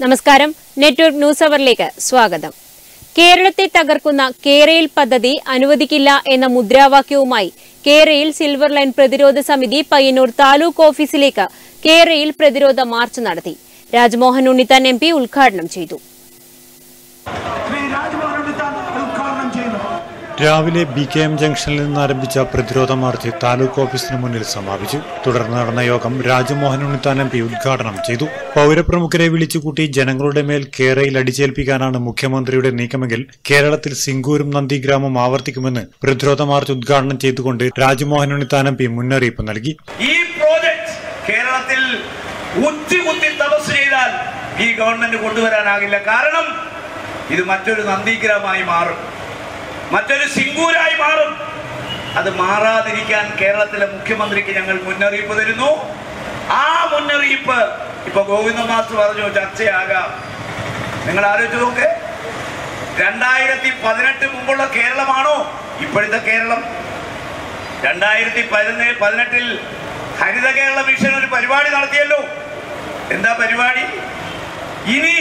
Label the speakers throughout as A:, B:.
A: നമസ്കാരം network news അവറിലേക്ക് സ്വാഗതം കേരളത്തെ തകർക്കുന്ന കേരയിൽ പദ്ധതി അനുവദിക്കില്ല എന്ന മുദ്രാവാക്യവുമായി കേരയിൽ സിൽവർ ലൈൻ പ്രതിരോധ സമിതി പയ്യന്നൂർ താലൂക്ക് ഓഫീസിലേക്ക് കേരയിൽ പ്രതിരോധ മാർച്ച് നടത്തി രാജ്മോഹൻ ഉണ്ണിത്താൻ എം പി ഉദ്ഘാടനം ചെയ്തു
B: ശ്രീ രാജ്മോഹൻ ഉണ്ണിത്താൻ ഉദ്ഘാടനം ചെയ്യുന്നു
C: രാവിലെ ബി കെ എം ജംഗ്ഷനിൽ നിന്ന് ആരംഭിച്ച പ്രതിരോധ മാർച്ച് താലൂക്ക് ഓഫീസിന് മുന്നിൽ സമാപിച്ചു തുടർന്ന് നടന്ന യോഗം രാജമോഹൻ ഉണ്ണിത്താൻ എം പി ഉദ്ഘാടനം ചെയ്തു പൗരപ്രമുഖരെ വിളിച്ചുകൂട്ടി ജനങ്ങളുടെ മേൽ കേരയിൽ അടിച്ചേൽപ്പിക്കാനാണ് മുഖ്യമന്ത്രിയുടെ നീക്കമെങ്കിൽ കേരളത്തിൽ സിംഗൂരും നന്ദിഗ്രാമം ആവർത്തിക്കുമെന്ന് പ്രതിരോധ മാർച്ച് ഉദ്ഘാടനം ചെയ്തുകൊണ്ട് രാജമോഹൻ ഉണ്ണിത്താൻ എം പി മുന്നറിയിപ്പ് നൽകി
D: ഈ പ്രോജക്ട് കേരളത്തിൽ ഉച്ചകുത്തി തപസ് ചെയ്താൽ ഈ ഗവൺമെന്റ് കൊണ്ടുവരാനാകില്ല കാരണം ഇത് മറ്റൊരു നന്ദിഗ്രാമായി മാറും മറ്റൊരു സിംഗൂരായി മാറും അത് മാറാതിരിക്കാൻ കേരളത്തിലെ മുഖ്യമന്ത്രിക്ക് ഞങ്ങൾ മുന്നറിയിപ്പ് തരുന്നു ആ മുന്നറിയിപ്പ് ഇപ്പൊ ഗോവിന്ദ മാസ്റ്റർ പറഞ്ഞു ചർച്ചയാകാം നിങ്ങൾ ആലോചിച്ച് നോക്ക് രണ്ടായിരത്തി പതിനെട്ട് മുമ്പുള്ള കേരളമാണോ ഇപ്പോഴത്തെ കേരളം രണ്ടായിരത്തി പതിനേ പതിനെട്ടിൽ ഹരിത കേരള മിഷൻ ഒരു പരിപാടി നടത്തിയല്ലോ എന്താ പരിപാടി ഇനി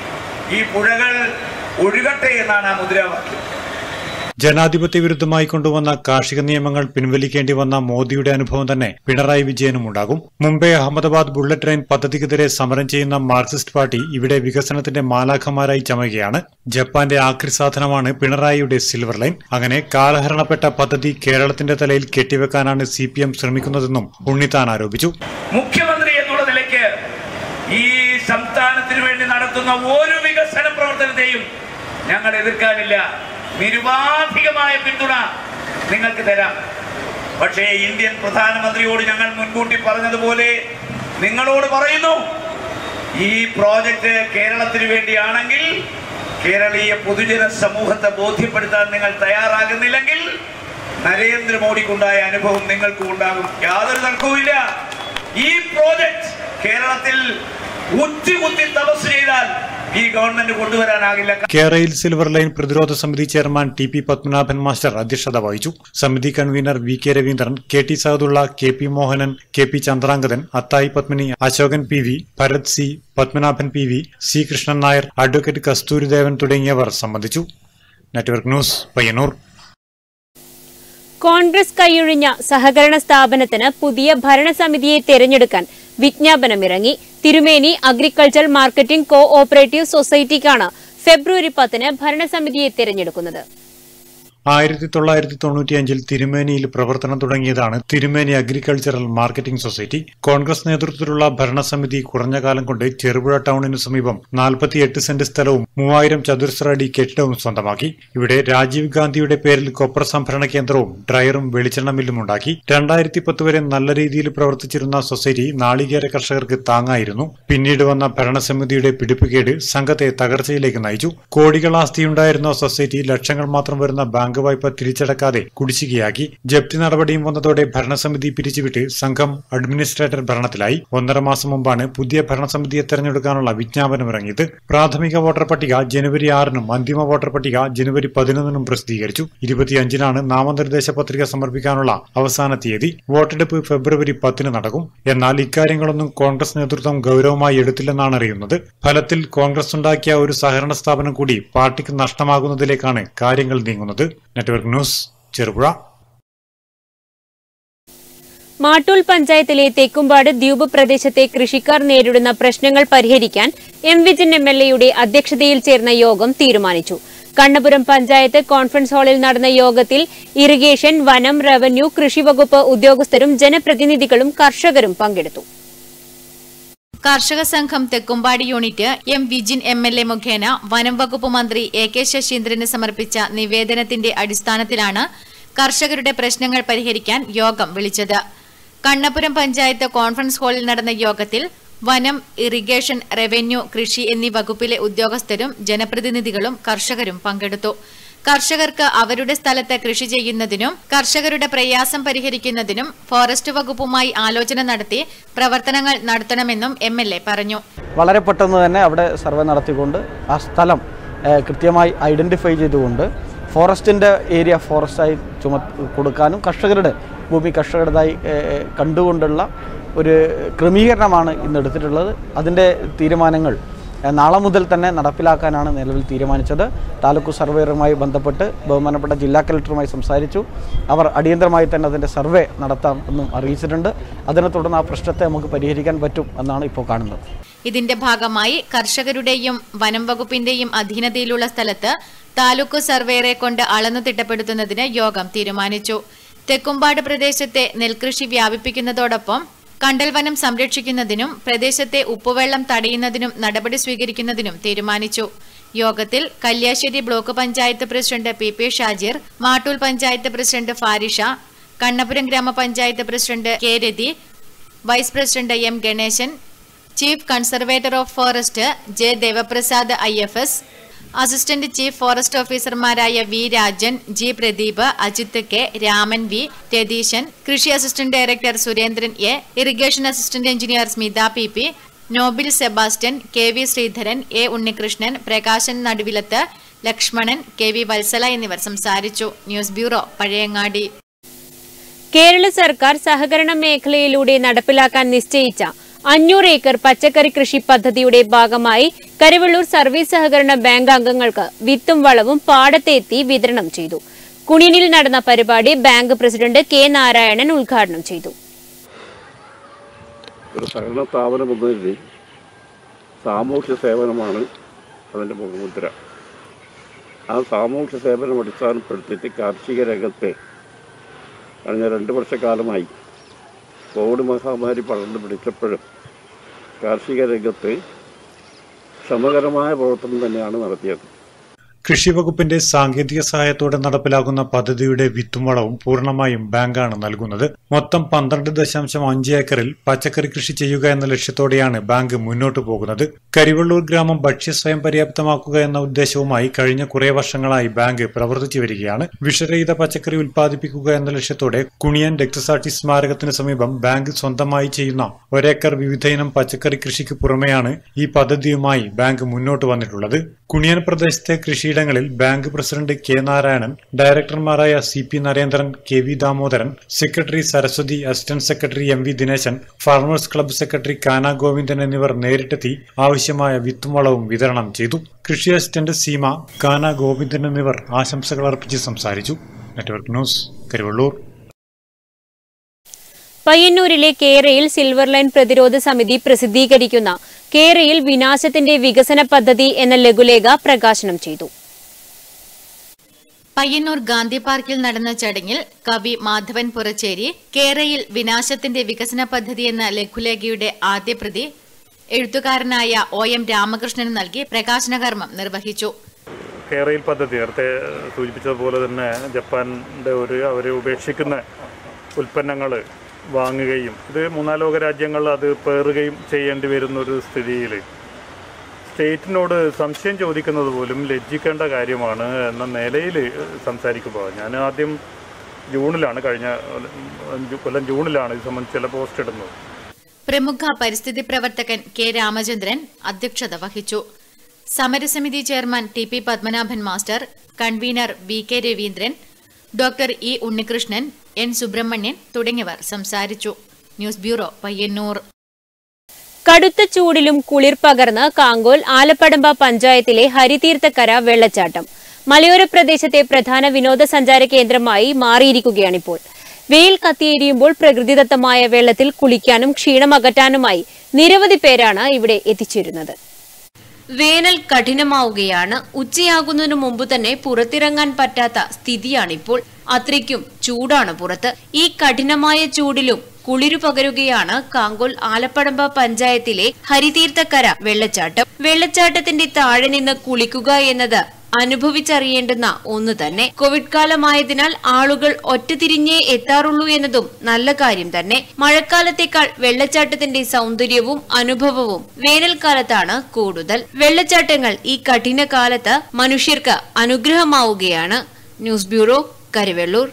D: ഈ പുഴകൾ ഒഴുകട്ടെ എന്നാണ് ആ മുദ്രാവാക്യം
C: ജനാധിപത്യ വിരുദ്ധമായി കൊണ്ടുവന്ന കാർഷിക നിയമങ്ങൾ പിൻവലിക്കേണ്ടി വന്ന മോദിയുടെ അനുഭവം തന്നെ പിണറായി വിജയനും ഉണ്ടാകും മുംബൈ അഹമ്മദാബാദ് ബുള്ളറ്റ് ട്രെയിൻ പദ്ധതിക്കെതിരെ സമരം ചെയ്യുന്ന മാർക്സിസ്റ്റ് പാർട്ടി ഇവിടെ വികസനത്തിന്റെ മാലാഖമാരായി ചമയുകയാണ് ജപ്പാന്റെ ആക്രി സാധനമാണ് പിണറായിയുടെ സിൽവർ ലൈൻ അങ്ങനെ കാലഹരണപ്പെട്ട പദ്ധതി കേരളത്തിന്റെ തലയിൽ കെട്ടിവെക്കാനാണ് സി പി എം ശ്രമിക്കുന്നതെന്നും ഉണ്ണിത്താൻ ആരോപിച്ചു
D: മുഖ്യമന്ത്രി എന്നുള്ള നിലയ്ക്ക് ഈ സംസ്ഥാനത്തിന് വേണ്ടി നടത്തുന്ന ഒരു വികസന പ്രവർത്തനത്തെയും ഞങ്ങൾ എതിർക്കാനില്ല നിരുപാധികമായ പിന്തുണ നിങ്ങൾക്ക് തരാം പക്ഷേ ഇന്ത്യൻ പ്രധാനമന്ത്രിയോട് ഞങ്ങൾ മുൻകൂട്ടി പറഞ്ഞതുപോലെ നിങ്ങളോട് പറയുന്നു ഈ പ്രോജക്റ്റ് കേരളത്തിന് വേണ്ടിയാണെങ്കിൽ കേരളീയ പൊതുജന സമൂഹത്തെ ബോധ്യപ്പെടുത്താൻ നിങ്ങൾ തയ്യാറാകുന്നില്ലെങ്കിൽ നരേന്ദ്രമോദിക്കുണ്ടായ അനുഭവം നിങ്ങൾക്കും ഉണ്ടാകും യാതൊരു തർക്കവുമില്ല ഈ പ്രോജക്റ്റ് കേരളത്തിൽ ഉച്ചകുത്തി തപസ് ചെയ്താൽ ഈ ഗവൺമെന്റ് കൊണ്ടുവരാനാകില്ല
C: കേരയിൽ സിൽവർ ലൈൻ പ്രതിരോധ സമിതി chairman T P Padmanabhan master അധ്യക്ഷത വഹിച്ചു സമിതി convener V K Raveendran K T Sahadulla K P Mohanan K P Chandrangathan Athayi Padmini Ashokan P V Bharath C Padmanabhan P V C Krishnan Nair advocate Kasthuridevan തുടങ്ങിയവർ സംബന്ധിച്ചു നെറ്റ്വർക്ക് ന്യൂസ് പയ്യന്നൂർ
A: കോൺഗ്രസ് കൈയൊഴിഞ്ഞ സഹകരണ സ്ഥാപനത്തിന് പുതിയ ഭരണസമിതിയെ തെരഞ്ഞെടുക്കാൻ വിജ്ഞാപനമിറങ്ങി Thirumeni agriculture marketing co operative സൊസൈറ്റിക്കാണ് ഫെബ്രുവരി പത്തിന് ഭരണസമിതിയെ തെരഞ്ഞെടുക്കുന്നത്
C: ആയിരത്തി തൊള്ളായിരത്തി തൊണ്ണൂറ്റിയഞ്ചിൽ തിരുമേനിയിൽ പ്രവർത്തനം തുടങ്ങിയതാണ് തിരുമേനി അഗ്രികൾച്ചറൽ മാർക്കറ്റിംഗ് സൊസൈറ്റി കോൺഗ്രസ് നേതൃത്വത്തിലുള്ള ഭരണസമിതി കുറഞ്ഞ കാലം കൊണ്ട് ചെറുപുഴ ടൗണിനു സമീപം നാൽപ്പത്തിയെട്ട് സെന്റ് സ്ഥലവും മൂവായിരം ചതുരശ്ര അടി കെട്ടിടവും സ്വന്തമാക്കി ഇവിടെ രാജീവ് ഗാന്ധിയുടെ പേരിൽ കൊപ്ര സംഭരണ കേന്ദ്രവും ഡ്രയറും വെളിച്ചെണ്ണ മില്ലും ഉണ്ടാക്കി രണ്ടായിരത്തി പത്ത് വരെ നല്ല രീതിയിൽ പ്രവർത്തിച്ചിരുന്ന സൊസൈറ്റി നാളികേര കർഷകർക്ക് താങ്ങായിരുന്നു പിന്നീട് വന്ന ഭരണസമിതിയുടെ പിടിപ്പുകേട് സംഘത്തെ തകർച്ചയിലേക്ക് നയിച്ചു കോടികൾ ആസ്തിയുണ്ടായിരുന്ന സൊസൈറ്റി ലക്ഷങ്ങൾ മാത്രം വരുന്ന ബാങ്ക് വായ്പ തിരിച്ചടക്കാതെ കുടിശ്ശികയാക്കി ജപ്തി നടപടിയും വന്നതോടെ ഭരണസമിതി പിരിച്ചുവിട്ട് സംഘം അഡ്മിനിസ്ട്രേറ്റർ ഭരണത്തിലായി ഒന്നര മാസം മുമ്പാണ് പുതിയ ഭരണസമിതിയെ തെരഞ്ഞെടുക്കാനുള്ള വിജ്ഞാപനമിറങ്ങിയത് പ്രാഥമിക വോട്ടർ പട്ടിക ജനുവരി ആറിനും അന്തിമ വോട്ടർ പട്ടിക ജനുവരി പതിനൊന്നിനും പ്രസിദ്ധീകരിച്ചു ഇരുപത്തിയഞ്ചിനാണ് നാമനിർദ്ദേശ പത്രിക സമർപ്പിക്കാനുള്ള അവസാന തീയതി വോട്ടെടുപ്പ് ഫെബ്രുവരി പത്തിന് നടക്കും എന്നാൽ ഇക്കാര്യങ്ങളൊന്നും കോൺഗ്രസ് നേതൃത്വം ഗൗരവമായി എടുത്തില്ലെന്നാണ് അറിയുന്നത് ഫലത്തിൽ കോൺഗ്രസ് ഉണ്ടാക്കിയ ഒരു സഹകരണ സ്ഥാപനം കൂടി പാർട്ടിക്ക് നഷ്ടമാകുന്നതിലേക്കാണ് കാര്യങ്ങൾ നീങ്ങുന്നത് നെറ്റ്വർക്ക് ന്യൂസ് ചെറുപുഴ
A: മാട്ടൂൽ പഞ്ചായത്തിലെ തെക്കുംപാട് ദ്വീപ് പ്രദേശത്തെ കൃഷിക്കാർ നേരിടുന്ന പ്രശ്നങ്ങൾ പരിഹരിക്കാൻ എം വിജൻ എം എൽ എയുടെ അധ്യക്ഷതയിൽ ചേർന്ന യോഗം തീരുമാനിച്ചു കണ്ണപുരം പഞ്ചായത്ത് കോൺഫറൻസ് ഹാളിൽ നടന്ന യോഗത്തിൽ ഇറിഗേഷൻ വനം റവന്യൂ കൃഷിവകുപ്പ് ഉദ്യോഗസ്ഥരും ജനപ്രതിനിധികളും കർഷകരും പങ്കെടുത്തു
E: കർഷക സംഘം Thekkumpadi unit M Vijin M L A മുഖേന വനം വകുപ്പ് മന്ത്രി എ കെ ശശീന്ദ്രന് സമർപ്പിച്ച നിവേദനത്തിന്റെ അടിസ്ഥാനത്തിലാണ് കർഷകരുടെ പ്രശ്നങ്ങൾ പരിഹരിക്കാൻ യോഗം വിളിച്ചത് കണ്ണപുരം പഞ്ചായത്ത് കോൺഫറൻസ് ഹാളിൽ നടന്ന യോഗത്തിൽ വനം ഇറിഗേഷൻ റവന്യൂ കൃഷി എന്നീ വകുപ്പിലെ ഉദ്യോഗസ്ഥരും ജനപ്രതിനിധികളും കർഷകരും പങ്കെടുത്തു കർഷകർക്ക് അവരുടെ സ്ഥലത്ത് കൃഷി ചെയ്യുന്നതിനും കർഷകരുടെ പ്രയാസം പരിഹരിക്കുന്നതിനും ഫോറസ്റ്റ് വകുപ്പുമായി ആലോചന നടത്തി പ്രവർത്തനങ്ങൾ നടത്തണമെന്നും എം പറഞ്ഞു
F: വളരെ പെട്ടെന്ന് തന്നെ അവിടെ സർവേ നടത്തിക്കൊണ്ട് ആ സ്ഥലം ഏഹ്, കൃത്യമായി ഐഡൻറ്റിഫൈ ചെയ്തുകൊണ്ട് ഫോറസ്റ്റിൻ്റെ ഏരിയ ഫോറസ്റ്റായി ചുമ കൊടുക്കാനും കർഷകരുടെ ഭൂമി കർഷകരുടേതായി ഏഹ്, കണ്ടുകൊണ്ടുള്ള ഒരു ക്രമീകരണമാണ് ഇന്ന് എടുത്തിട്ടുള്ളത് അതിൻ്റെ തീരുമാനങ്ങൾ ഏഹ്, നാളെ മുതൽ തന്നെ നടപ്പിലാക്കാനാണ് നിലവിൽ തീരുമാനിച്ചത് താലൂക്ക് സർവേറുമായി ബന്ധപ്പെട്ട് ബഹുമാനപ്പെട്ട ജില്ലാ കലക്ടറുമായി സംസാരിച്ചു അവർ അടിയന്തരമായി തന്നെ അതിൻ്റെ സർവേ നടത്താം എന്നും അറിയിച്ചിട്ടുണ്ട് അതിനെ തുടർന്ന് ആ പ്രശ്നത്തെ നമുക്ക് പരിഹരിക്കാൻ പറ്റും എന്നാണ് ഇപ്പോൾ കാണുന്നത്
E: ഇതിന്റെ ഭാഗമായി കർഷകരുടെയും വനം വകുപ്പിന്റെയും അധീനതയിലുള്ള സ്ഥലത്ത് താലൂക്ക് സർവേറെ കൊണ്ട് അളന്നു തിട്ടപ്പെടുത്തുന്നതിന് യോഗം തീരുമാനിച്ചു തെക്കുംപാട് പ്രദേശത്തെ നെൽകൃഷി വ്യാപിപ്പിക്കുന്നതോടൊപ്പം കണ്ടൽ വനം സംരക്ഷിക്കുന്നതിനും പ്രദേശത്തെ ഉപ്പുവെള്ളം തടയുന്നതിനും നടപടി സ്വീകരിക്കുന്നതിനും തീരുമാനിച്ചു യോഗത്തിൽ Kalliasseri block panchayat president P P Shajir Mattool panchayat president Farisha Kannapuram grama panchayat president K Rathi vice president M Ganeshan chief conservator of forest J Devaprasad I F S assistant chief forest ഓഫീസർമാരായ V Rajan G Pradeep Ajith K Raman V Ratheeshan കൃഷി assistant director Surendran A irrigation assistant engineer Smitha P P Nobil Sebastian K V Sreedharan A Unnikrishnan Prakashan Naduvilath Lakshmanan K V Vatsala എന്നിവർ സംസാരിച്ചു news bureau Pazhayangadi
A: Kerala സർക്കാർ സഹകരണ മേഖലയിലൂടെ നടപ്പിലാക്കാൻ നിശ്ചയിച്ച അഞ്ഞൂറ് ഏക്കർ പച്ചക്കറി കൃഷി പദ്ധതിയുടെ ഭാഗമായി കരുവള്ളൂർ സർവീസ് സഹകരണ ബാങ്ക് അംഗങ്ങൾക്ക് വിത്തും വളവും പാടത്തെത്തി വിതരണം ചെയ്തു കുണിയനിൽ നടന്ന പരിപാടി ബാങ്ക് പ്രസിഡന്റ് കെ നാരായണൻ ഉദ്ഘാടനം ചെയ്തു
G: ഒരു സഹകരണ സ്ഥാപനം എന്നതിൽ സാമൂഹ്യ സേവനമാണ് അതിൻ്റെ മുഖമുദ്ര ആ സാമൂഹ്യ സേവനം അടിസ്ഥാനപ്പെടുത്തിയിട്ട് കാർഷിക രംഗത്ത് കഴിഞ്ഞ രണ്ട് വർഷക്കാലമായി കോവിഡ് മഹാമാരി പടർന്നു പിടിച്ചപ്പോഴും കാർഷിക രംഗത്ത് ശ്രമകരമായ പ്രവർത്തനം തന്നെയാണ് നടത്തിയത്
C: കൃഷി വകുപ്പിന്റെ സാങ്കേതിക സഹായത്തോടെ നടപ്പിലാക്കുന്ന പദ്ധതിയുടെ വിത്തും വളവും പൂർണ്ണമായും ബാങ്കാണ് നൽകുന്നത് മൊത്തം പന്ത്രണ്ട് ദശാംശം അഞ്ച് ഏക്കറിൽ പച്ചക്കറി കൃഷി ചെയ്യുക എന്ന ലക്ഷ്യത്തോടെയാണ് ബാങ്ക് മുന്നോട്ടു പോകുന്നത് കരിവള്ളൂർ ഗ്രാമം ഭക്ഷ്യസ്വയം പര്യാപ്തമാക്കുക എന്ന ഉദ്ദേശവുമായി കഴിഞ്ഞ കുറേ വർഷങ്ങളായി ബാങ്ക് പ്രവർത്തിച്ചു വരികയാണ് വിഷരഹിത പച്ചക്കറി ഉൽപ്പാദിപ്പിക്കുക എന്ന ലക്ഷ്യത്തോടെ കുണിയൻ രക്തസാക്ഷി സ്മാരകത്തിന് സമീപം ബാങ്ക് സ്വന്തമായി ചെയ്യുന്ന ഒരേക്കർ വിവിധയിനം പച്ചക്കറി കൃഷിക്ക് പുറമെയാണ് ഈ പദ്ധതിയുമായി ബാങ്ക് മുന്നോട്ട് വന്നിട്ടുള്ളത് കുണിയൻ പ്രദേശത്തെ കൃഷിയിടങ്ങളിൽ ബാങ്ക് പ്രസിഡന്റ് കെ നാരായണൻ ഡയറക്ടർമാരായ C P Narendran K V Damodaran secretary Saraswathi assistant secretary M V Dineshan farmers club secretary Kana Govindan എന്നിവർ നേരിട്ടെത്തി ആവശ്യമായ വിത്തും വളവും വിതരണം ചെയ്തു കൃഷി അസിസ്റ്റന്റ് സീമ കാന ഗോവിന്ദൻ എന്നിവർ ആശംസകൾ അർപ്പിച്ച് സംസാരിച്ചു നെറ്റ്വർക്ക് ന്യൂസ് കരുവള്ളൂർ
A: പയ്യന്നൂരിലെ കേരയിൽ സിൽവർ ലൈൻ പ്രതിരോധ സമിതി പ്രസിദ്ധീകരിക്കുന്ന കേരയിൽ വിനാശത്തിന്റെ വികസന പദ്ധതി എന്ന ലഘുലേഖ പ്രകാശനം ചെയ്തു
E: പയ്യന്നൂർ ഗാന്ധി പാർക്കിൽ നടന്ന ചടങ്ങിൽ കവി മാധവൻ പുറച്ചേരി കേരയിൽ വിനാശത്തിന്റെ വികസന പദ്ധതി എന്ന ലഘുലേഖയുടെ ആദ്യ പ്രതി എഴുത്തുകാരനായ ഒ എം രാമകൃഷ്ണന് നൽകി പ്രകാശനകർമ്മം നിർവഹിച്ചു
H: കേരയിൽ പദ്ധതി നേരത്തെ സൂചിപ്പിച്ചതുപോലെ തന്നെ ജപ്പാന്റെ ഒരു അവർ ഉപേക്ഷിക്കുന്ന ഉൽപ്പന്നങ്ങൾ വാങ്ങുകയും ഇത് മൂന്നാം ലോക രാജ്യങ്ങൾ അത് പേറുകയും ചെയ്യേണ്ടി വരുന്ന ഒരു സ്ഥിതിയിൽ സ്റ്റേറ്റിനോട് സംശയം ചോദിക്കുന്നത് പോലും ലജ്ജിക്കേണ്ട കാര്യമാണ് എന്ന നിലയിൽ സംസാരിക്കുമ്പോൾ ഞാൻ ആദ്യം ജൂണിലാണ് കഴിഞ്ഞ കൊല്ലം ജൂണിലാണ് ഇത് സംബന്ധിച്ച് ചില പോസ്റ്റ് ഇടുന്നത്
E: പ്രമുഖ പരിസ്ഥിതി പ്രവർത്തകൻ കെ രാമചന്ദ്രൻ അധ്യക്ഷത വഹിച്ചു സമരസമിതി chairman T P Padmanabhan master convener V K Raveendran doctor E Unnikrishnan N Subramanian തുടങ്ങിയവർ സംസാരിച്ചു ന്യൂസ് ബ്യൂറോ പയ്യന്നൂർ
A: കടുത്ത ചൂടിലും കുളിർ പകർന്ന് കാങ്കോൽ ആലപ്പടമ്പ പഞ്ചായത്തിലെ ഹരിതീർത്ഥക്കര വെള്ളച്ചാട്ടം മലയോര പ്രദേശത്തെ പ്രധാന വിനോദസഞ്ചാര കേന്ദ്രമായി മാറിയിരിക്കുകയാണിപ്പോൾ വെയിൽ കത്തിയെരിയുമ്പോൾ പ്രകൃതിദത്തമായ വെള്ളത്തിൽ കുളിക്കാനും ക്ഷീണം അകറ്റാനുമായി നിരവധി പേരാണ് ഇവിടെ എത്തിച്ചേരുന്നത് വേനൽ കഠിനമാവുകയാണ് ഉച്ചയാകുന്നതിനു മുമ്പ് തന്നെ പുറത്തിറങ്ങാൻ പറ്റാത്ത സ്ഥിതിയാണിപ്പോൾ അത്രയ്ക്കും ചൂടാണ് പുറത്ത് ഈ കഠിനമായ ചൂടിലും കുളിരു പകരുകയാണ് കാങ്കോൽ ആലപ്പടമ്പ പഞ്ചായത്തിലെ ഹരിതീർത്ഥക്കര വെള്ളച്ചാട്ടം വെള്ളച്ചാട്ടത്തിന്റെ താഴെ നിന്ന് കുളിക്കുക എന്നത് അനുഭവിച്ചറിയേണ്ടുന്ന ഒന്ന് തന്നെ കോവിഡ് കാലമായതിനാൽ ആളുകൾ ഒറ്റതിരിഞ്ഞേ എത്താറുള്ളൂ എന്നതും നല്ല കാര്യം തന്നെ മഴക്കാലത്തേക്കാൾ വെള്ളച്ചാട്ടത്തിന്റെ സൗന്ദര്യവും അനുഭവവും വേനൽക്കാലത്താണ് കൂടുതൽ വെള്ളച്ചാട്ടങ്ങൾ ഈ കഠിന കാലത്ത് മനുഷ്യർക്ക് അനുഗ്രഹമാവുകയാണ് ന്യൂസ് ബ്യൂറോ കരുവെള്ളൂർ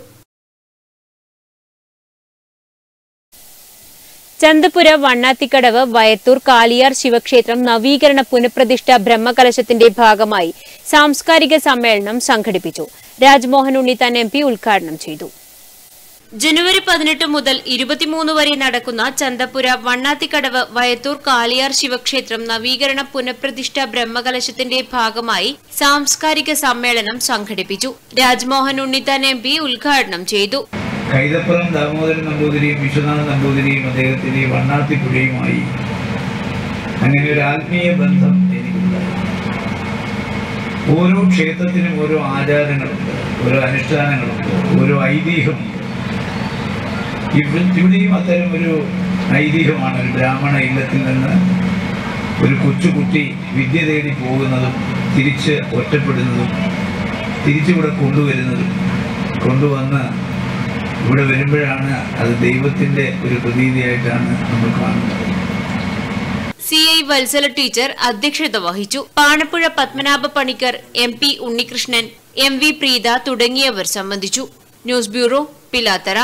A: ചന്തപുര വണ്ണാത്തിക്കടവ് വയത്തൂർ കാളിയാർ ശിവക്ഷേത്രം നവീകരണ പുനഃപ്രതിഷ്ഠ ബ്രഹ്മകലശത്തിന്റെ ഭാഗമായി സാംസ്കാരിക സമ്മേളനം സംഘടിപ്പിച്ചു രാജ്മോഹൻ ഉണ്ണിത്താൻ എം പി ഉദ്ഘാടനം ചെയ്തു ജനുവരി പതിനെട്ട് മുതൽ ഇരുപത്തിമൂന്ന് വരെ നടക്കുന്ന ചന്തപ്പുര വണ്ണാത്തിക്കടവ് വയത്തൂർ കാളിയാർ ശിവക്ഷേത്രം നവീകരണ പുനഃപ്രതിഷ്ഠ ബ്രഹ്മകലശത്തിന്റെ ഭാഗമായി സാംസ്കാരിക സമ്മേളനം സംഘടിപ്പിച്ചു രാജ്മോഹൻ ഉണ്ണിത്താൻ എം പി ഉദ്ഘാടനം ചെയ്തു
I: കൈതപ്പുറം ദാമോദരൻ നമ്പൂതിരിയും വിശ്വനാഥ നമ്പൂതിരിയും അദ്ദേഹത്തിന്റെ വണ്ണാത്തിപ്പുഴയുമായി അങ്ങനെ ഒരു ആത്മീയ ബന്ധം എനിക്കുണ്ടായി ഓരോ ക്ഷേത്രത്തിനും ഓരോ ആചാരങ്ങളുണ്ട് ഓരോ അനുഷ്ഠാനങ്ങളുണ്ട് ഓരോ ഐതിഹ്യമുണ്ട് ഇവ- ഇവിടെയും അത്തരം ഒരു ഐതിഹ്യമാണ് ഒരു ബ്രാഹ്മണ ഇല്ലത്തിൽ നിന്ന് ഒരു കൊച്ചുകുട്ടി വിദ്യ തേടി പോകുന്നതും തിരിച്ച് ഒറ്റപ്പെടുന്നതും തിരിച്ചിവിടെ കൊണ്ടുവരുന്നതും കൊണ്ടുവന്ന് ഇവിടെ വരുമ്പോഴാണ് അത് ദൈവത്തിൻ്റെ ഒരു പ്രതീതിയായിട്ടാണ് നമ്മൾ കാണുന്നത്
A: സി ഐ വത്സല ടീച്ചർ അധ്യക്ഷത വഹിച്ചു Panappuzha Padmanabha Panicker M P Unnikrishnan M V Preetha തുടങ്ങിയവർ സംബന്ധിച്ചു ന്യൂസ് ബ്യൂറോ പിലാത്തറ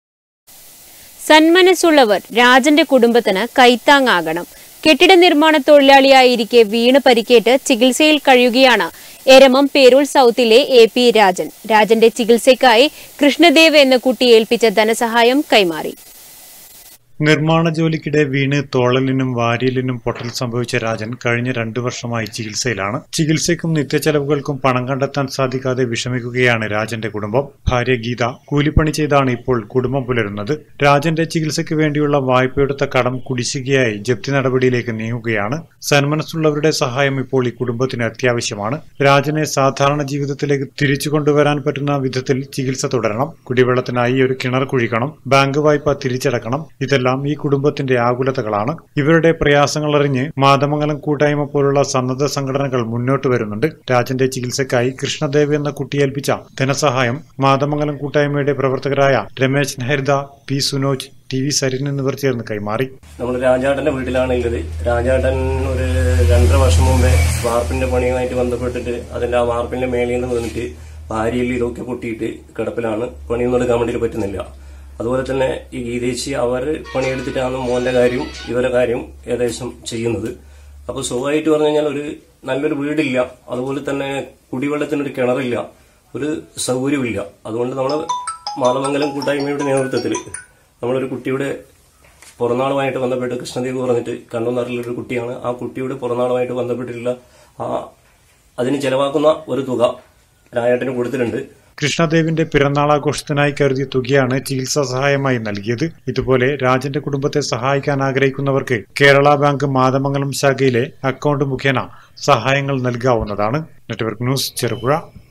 A: സന്മനസ്സുള്ളവർ രാജന്റെ കുടുംബത്തിന് കൈത്താങ്ങാകണം കെട്ടിട നിർമ്മാണ തൊഴിലാളിയായിരിക്കെ വീണ് പരിക്കേറ്റ് ചികിത്സയിൽ കഴിയുകയാണ് എരമം പേരൂൾ സൗത്തിലെ എ പി രാജൻ രാജന്റെ ചികിത്സയ്ക്കായി കൃഷ്ണദേവ് എന്ന കുട്ടി ഏൽപ്പിച്ച ധനസഹായം കൈമാറി
C: നിർമ്മാണ ജോലിക്കിടെ വീണ് തോളലിനും വാരിയലിനും പൊട്ടൽ സംഭവിച്ച രാജൻ കഴിഞ്ഞ രണ്ടു വർഷമായി ചികിത്സയിലാണ് ചികിത്സയ്ക്കും നിത്യച്ചെലവുകൾക്കും പണം കണ്ടെത്താൻ സാധിക്കാതെ വിഷമിക്കുകയാണ് രാജന്റെ കുടുംബം ഭാര്യ ഗീത കൂലിപ്പണി ചെയ്താണ് ഇപ്പോൾ കുടുംബം പുലരുന്നത് രാജന്റെ ചികിത്സയ്ക്ക് വേണ്ടിയുള്ള വായ്പയെടുത്ത കടം കുടിശ്ശികയായി ജപ്തി നടപടിയിലേക്ക് നീങ്ങുകയാണ് സന്മനസ്സുള്ളവരുടെ സഹായം ഇപ്പോൾ ഈ കുടുംബത്തിന് അത്യാവശ്യമാണ് രാജനെ സാധാരണ ജീവിതത്തിലേക്ക് തിരിച്ചു കൊണ്ടുവരാൻ പറ്റുന്ന വിധത്തിൽ ചികിത്സ തുടരണം കുടിവെള്ളത്തിനായി ഒരു കിണർ കുഴിക്കണം ബാങ്ക് വായ്പ തിരിച്ചടക്കണം ഇതെല്ലാം ഈ കുടുംബത്തിന്റെ ആകുലതകളാണ് ഇവരുടെ പ്രയാസങ്ങൾ അറിഞ്ഞ് മാതമംഗലം കൂട്ടായ്മ പോലുള്ള സന്നദ്ധ സംഘടനകൾ മുന്നോട്ട് വരുന്നുണ്ട് രാജന്റെ ചികിത്സയ്ക്കായി കൃഷ്ണദേവ് എന്ന കുട്ടിയേൽപ്പിച്ച ധനസഹായം മാതമംഗലം കൂട്ടായ്മയുടെ പ്രവർത്തകരായ Ramesh Haritha P Sunoj T V Sarin എന്നിവർ ചേർന്ന് കൈമാറി
J: നമ്മൾ രാജാട്ടന്റെ വീട്ടിലാണ് ഉള്ളത് രാജാട്ടൻ ഒരു രണ്ടര വർഷം മുമ്പേ വാർപ്പിന്റെ പണിയുമായിട്ട് ബന്ധപ്പെട്ടിട്ട് അതിന്റെ ആ വാർപ്പിന്റെ മേളിൽ നിന്ന് വന്നിട്ട് ഭാര്യയിൽ ഇതൊക്കെ പൊട്ടിയിട്ട് കിടപ്പിലാണ് പണിയൊന്നും എടുക്കാൻ വേണ്ടി പറ്റുന്നില്ല അതുപോലെ തന്നെ ഈ ഗീതേച്ചി അവർ പണിയെടുത്തിട്ടാണ് മോന്റെ കാര്യം ഇവരുടെ കാര്യം ഏകദേശം ചെയ്യുന്നത് അപ്പൊ സ്വാഭാവികമായിട്ട് പറഞ്ഞു കഴിഞ്ഞാൽ ഒരു നല്ലൊരു വീടില്ല അതുപോലെ തന്നെ കുടിവെള്ളത്തിനൊരു കിണറില്ല ഒരു സൗകര്യമില്ല അതുകൊണ്ട് നമ്മൾ മാതമംഗലം കൂട്ടായ്മയുടെ നേതൃത്വത്തിൽ നമ്മളൊരു കുട്ടിയുടെ പുറന്നാളുമായിട്ട് ബന്ധപ്പെട്ട് കൃഷ്ണദേവ് പറഞ്ഞിട്ട് കണ്ണൂന്നാറിലൊരു കുട്ടിയാണ് ആ കുട്ടിയുടെ പുറന്നാളുമായിട്ട് ബന്ധപ്പെട്ടിട്ടുള്ള ആ അതിന് ചെലവാക്കുന്ന ഒരു തുക രായേട്ടന് കൊടുത്തിട്ടുണ്ട്
C: കൃഷ്ണദേവിന്റെ പിറന്നാളാഘോഷത്തിനായി കരുതിയ തുകയാണ് ചികിത്സാ സഹായമായി നൽകിയത് ഇതുപോലെ രാജന്റെ കുടുംബത്തെ സഹായിക്കാൻ ആഗ്രഹിക്കുന്നവർക്ക് കേരള ബാങ്ക് മാതമംഗലം ശാഖയിലെ അക്കൗണ്ട് മുഖേന സഹായങ്ങൾ നൽകാവുന്നതാണ് network news Cherupuzha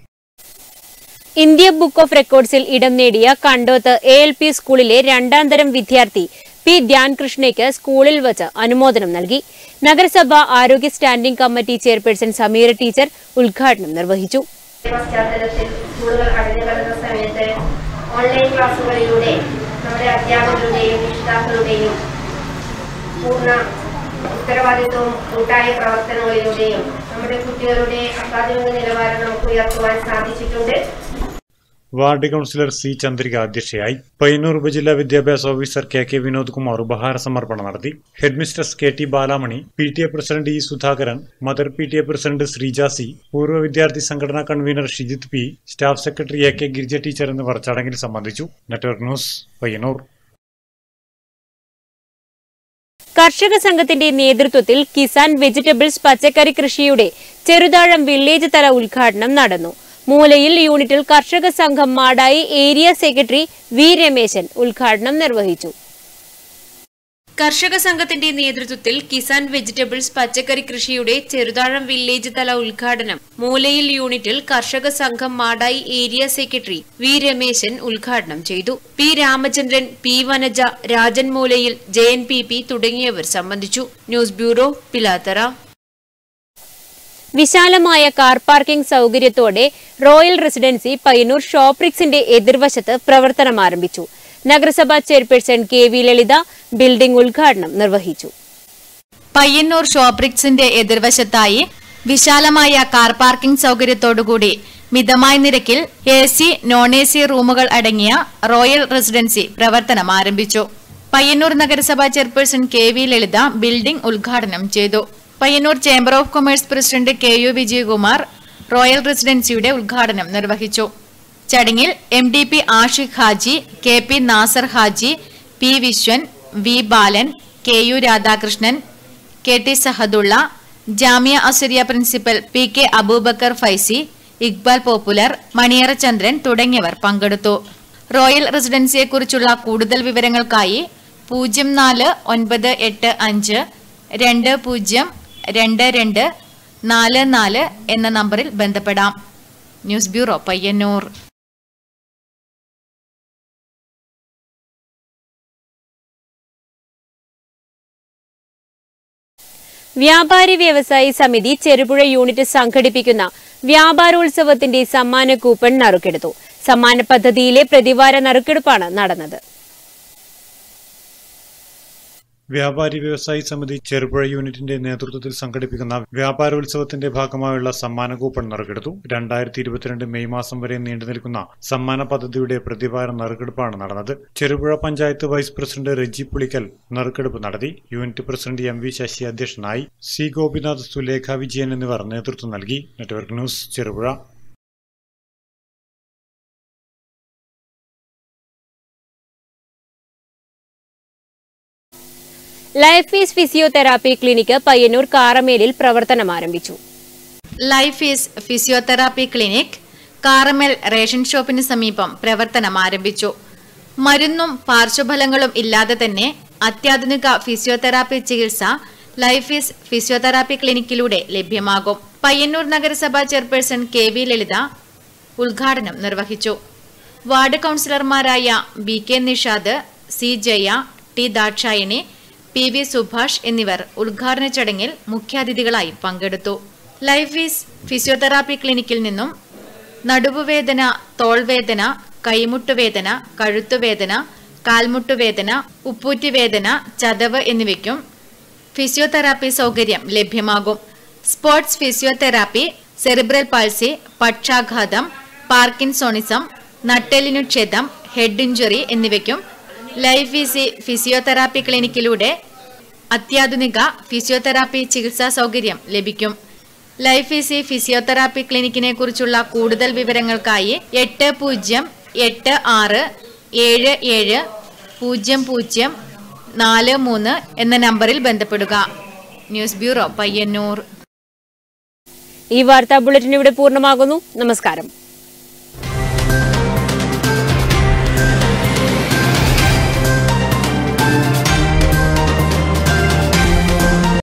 A: India book of റെക്കോർഡ്സിൽ ഇടം നേടിയ കണ്ടോത്ത് എ എൽ പി സ്കൂളിലെ രണ്ടാം തരം വിദ്യാർത്ഥി പി ധ്യാൻ കൃഷ്ണയ്ക്ക് സ്കൂളിൽ വച്ച് അനുമോദനം നൽകി നഗരസഭ ആരോഗ്യ standing committee chairperson Sameera teacher ഉദ്ഘാടനം നിർവഹിച്ചു
K: പശ്ചാത്തലത്തിൽ സ്കൂളുകൾ അടഞ്ഞു കിടന്ന സമയത്ത് ഓൺലൈൻ ക്ലാസ്സുകളിലൂടെ നമ്മുടെ അധ്യാപകരുടെയും രക്ഷിതാക്കളുടെയും പൂർണ്ണ ഉത്തരവാദിത്വവും കൂട്ടായ പ്രവർത്തനങ്ങളിലൂടെയും നമ്മുടെ കുട്ടികളുടെ അക്കാദമിക നിലവാരം നമുക്ക് ഉയർത്തുവാൻ സാധിച്ചിട്ടുണ്ട്
C: വാർഡ് കൌൺസിലർ സി ചന്ദ്രിക അധ്യക്ഷയായി പയ്യന്നൂർ ഉപജില്ലാ വിദ്യാഭ്യാസ officer K K Vinod Kumar ഉപഹാര സമർപ്പണം നടത്തി headmistress K T Balamani P T A president E Sudhakaran mother P T A president Sreeja C പൂർവ്വ വിദ്യാർത്ഥി സംഘടനാ convener Shijith P staff secretary A K Girija teacher എന്നിവർ ചടങ്ങിൽ സംബന്ധിച്ചു നെറ്റ്വർക്ക് ന്യൂസ് പയ്യന്നൂർ
A: കർഷക സംഘത്തിന്റെ നേതൃത്വത്തിൽ കിസാൻ വെജിറ്റബിൾസ് പച്ചക്കറി കൃഷിയുടെ ചെറുതാഴം വില്ലേജ് തല ഉദ്ഘാടനം നടന്നു മൂലയിൽ യൂണിറ്റിൽ കർഷക സംഘം Madayi area secretary V Rameshan ഉദ്ഘാടനം നിർവഹിച്ചു കർഷക സംഘത്തിന്റെ നേതൃത്വത്തിൽ കിസാൻ വെജിറ്റബിൾസ് പച്ചക്കറി കൃഷിയുടെ ചെറുതാഴം വില്ലേജ് തല ഉദ്ഘാടനം മൂലയിൽ യൂണിറ്റിൽ കർഷക സംഘം Madayi area secretary V Rameshan ഉദ്ഘാടനം ചെയ്തു പി രാമചന്ദ്രൻ പി വനജ രാജൻ മൂലയിൽ ജയൻ പി പി തുടങ്ങിയവർ സംബന്ധിച്ചു ന്യൂസ് ബ്യൂറോ പിലാത്തറ വിശാലമായ കാർ പാർക്കിംഗ് സൗകര്യത്തോടെ റോയൽ റെസിഡൻസി പയ്യന്നൂർ ഷോപ്രിക്സിന്റെ എതിർവശത്ത് പ്രവർത്തനം ആരംഭിച്ചു നഗരസഭാ chairperson K V Lalitha building ഉദ്ഘാടനം നിർവഹിച്ചു
E: പയ്യന്നൂർ ഷോപ്രിക്സിന്റെ എതിർവശത്തായി വിശാലമായ കാർ പാർക്കിംഗ് സൗകര്യത്തോടുകൂടി മിതമായ നിരക്കിൽ A C non A C റൂമുകൾ അടങ്ങിയ റോയൽ റെസിഡൻസി പ്രവർത്തനം ആരംഭിച്ചു പയ്യന്നൂർ നഗരസഭാ chairperson K V Lalitha building ഉദ്ഘാടനം ചെയ്തു Payyannur chamber of commerce president K U Vijayakumar royal റെസിഡൻസിയുടെ ഉദ്ഘാടനം നിർവഹിച്ചു ചടങ്ങിൽ M D P Ashiq Haji K P Nasar Haji P Viswan V Balan K U Radhakrishnan K T Sahadulla Jamia Asuriya principal P K Abubakar Faizi Iqbal popular Maniyara Chandran തുടങ്ങിയവർ പങ്കെടുത്തു റോയൽ റെസിഡൻസിയെക്കുറിച്ചുള്ള കൂടുതൽ വിവരങ്ങൾക്കായി പൂജ്യം നാല് ഒൻപത് എട്ട് അഞ്ച് രണ്ട് പൂജ്യം രണ്ട് രണ്ട് നാല് നാല് എന്ന നമ്പറിൽ ബന്ധപ്പെടാം ന്യൂസ് ബ്യൂറോ പയ്യന്നൂർ
A: വ്യാപാരി വ്യവസായി സമിതി ചെറുപുഴ യൂണിറ്റ് സംഘടിപ്പിക്കുന്ന വ്യാപാരോത്സവത്തിന്റെ സമ്മാന കൂപ്പൺ നറുക്കെടുത്തു സമ്മാന പദ്ധതിയിലെ പ്രതിവാര നറുക്കെടുപ്പാണ് നടന്നത്
C: വ്യാപാരി വ്യവസായി സമിതി ചെറുപുഴ യൂണിറ്റിന്റെ നേതൃത്വത്തിൽ സംഘടിപ്പിക്കുന്ന വ്യാപാരോത്സവത്തിന്റെ ഭാഗമായുള്ള സമ്മാന കൂപ്പൺ നറുക്കെടുത്തു രണ്ടായിരത്തി ഇരുപത്തിരണ്ട് മെയ് മാസം വരെ നീണ്ടു നിൽക്കുന്ന സമ്മാന പദ്ധതിയുടെ പ്രതിവാര നറുക്കെടുപ്പാണ് നടന്നത് ചെറുപുഴ പഞ്ചായത്ത് വൈസ് പ്രസിഡന്റ് റെജി പുളിക്കൽ നറുക്കെടുപ്പ് നടത്തി unit president M V Sasi അധ്യക്ഷനായി സി ഗോപിനാഥ് സുലേഖ വിജയൻ എന്നിവർ നേതൃത്വം നൽകി network news Cherupuzha
A: life is physiotherapy clinic Payyannur കാറമേലിൽ പ്രവർത്തനം ആരംഭിച്ചു
E: life is physiotherapy clinic Karamel ration ഷോപ്പിന് സമീപം പ്രവർത്തനം ആരംഭിച്ചു മരുന്നും പാർശ്വഫലങ്ങളും ഇല്ലാതെ തന്നെ അത്യാധുനിക ഫിസിയോതെറാപ്പി ചികിത്സ ലൈഫ് ഈസ് ഫിസിയോതെറാപ്പി ക്ലിനിക്കിലൂടെ ലഭ്യമാകും പയ്യന്നൂർ നഗരസഭാ ചെയർപേഴ്സൺ കെ വി ലളിത ഉദ്ഘാടനം നിർവഹിച്ചു വാർഡ് കൌൺസിലർമാരായ B K Nishad C Jaya T Dakshayani P V Subhash എന്നിവർ ഉദ്ഘാടന ചടങ്ങിൽ മുഖ്യാതിഥികളായി പങ്കെടുത്തു ലൈഫ് ഈസ് ഫിസിയോതെറാപ്പി ക്ലിനിക്കിൽ നിന്നും നടുവുവേദന തോൾവേദന കൈമുട്ടുവേദന കഴുത്തുവേദന കാൽമുട്ടുവേദന ഉപ്പൂറ്റുവേദന ചതവ് എന്നിവയ്ക്കും ഫിസിയോതെറാപ്പി സൗകര്യം ലഭ്യമാകും സ്പോർട്സ് ഫിസിയോതെറാപ്പി സെറിബ്രൽ പാൾസി പക്ഷാഘാതം പാർക്കിൻസോണിസം നട്ടെല്ലിനു ക്ഷതം ഹെഡ് ഇഞ്ചുറി എന്നിവയ്ക്കും ലൈഫ് ഈസി ഫിസിയോതെറാപ്പി ക്ലിനിക്കിലൂടെ അത്യാധുനിക ഫിസിയോതെറാപ്പി ചികിത്സാ സൗകര്യം ലഭിക്കും ലൈഫ് ഈസി ഫിസിയോതെറാപ്പി ക്ലിനിക്കിനെ കുറിച്ചുള്ള കൂടുതൽ വിവരങ്ങൾക്കായി എട്ട് പൂജ്യം എട്ട് ആറ് ഏഴ് ഏഴ് പൂജ്യം പൂജ്യം നാല് മൂന്ന് എന്ന നമ്പറിൽ ബന്ധപ്പെടുക ന്യൂസ് ബ്യൂറോ പയ്യന്നൂർ
A: ഈ വാർത്താ ബുള്ളറ്റിൻ ഇവിടെ പൂർണ്ണമാകുന്നു നമസ്കാരം